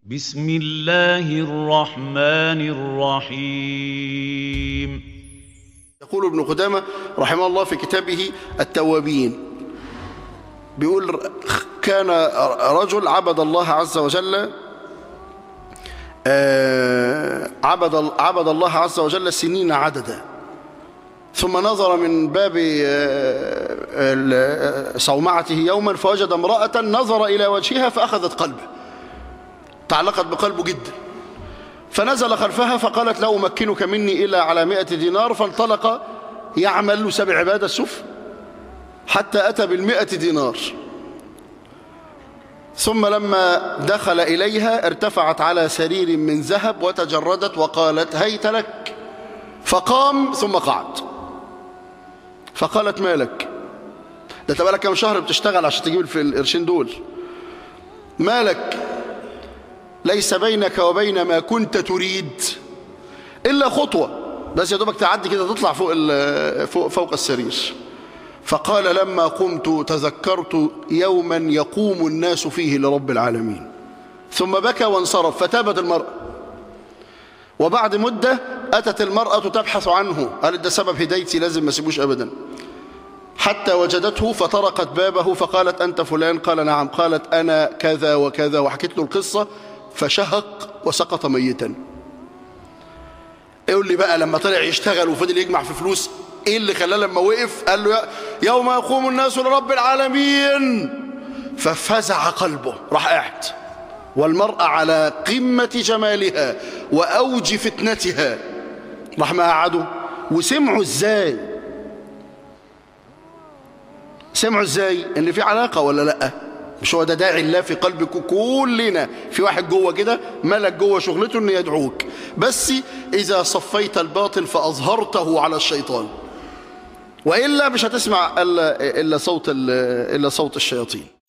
بسم الله الرحمن الرحيم يقول ابن قدامة رحمه الله في كتابه التوابين بيقول كان رجل عبد الله عز وجل آه، عبد عبد الله عز وجل سنين عددا ثم نظر من باب آه، صومعته يوما فوجد امرأة نظر إلى وجهها فأخذت قلبه تعلقت بقلبه جدا فنزل خلفها فقالت لا أمكنك مني إلا على مئة دينار فانطلق يعمل سبع عبادة السف حتى أتى بالمئة دينار ثم لما دخل إليها ارتفعت على سرير من ذهب وتجردت وقالت هيت لك فقام ثم قعد فقالت مالك ده تبقى لك كم شهر بتشتغل عشان تجيب في القرشين دول مالك ليس بينك وبين ما كنت تريد إلا خطوة بس يا دوبك تعدي كده تطلع فوق, فوق, فوق السرير فقال لما قمت تذكرت يوما يقوم الناس فيه لرب العالمين ثم بكى وانصرف فتابت المرأة وبعد مدة أتت المرأة تبحث عنه قالت ده سبب هدايتي لازم ما سيبوش أبدا حتى وجدته فطرقت بابه فقالت أنت فلان قال نعم قالت أنا كذا وكذا وحكيت له القصة فشهق وسقط ميتا يقول لي بقى لما طلع يشتغل وفضل يجمع في فلوس ايه اللي خلاه لما وقف قال له يوم يقوم الناس لرب العالمين ففزع قلبه راح قاعد والمرأة على قمة جمالها وأوج فتنتها راح ما قعدوا وسمعوا ازاي سمعوا ازاي ان في علاقة ولا لأ مش هو ده داعي الله في قلبكم كلنا في واحد جوه كده ملك جوه شغلته انه يدعوك بس اذا صفيت الباطل فاظهرته على الشيطان والا مش هتسمع الا الا صوت الا صوت الشياطين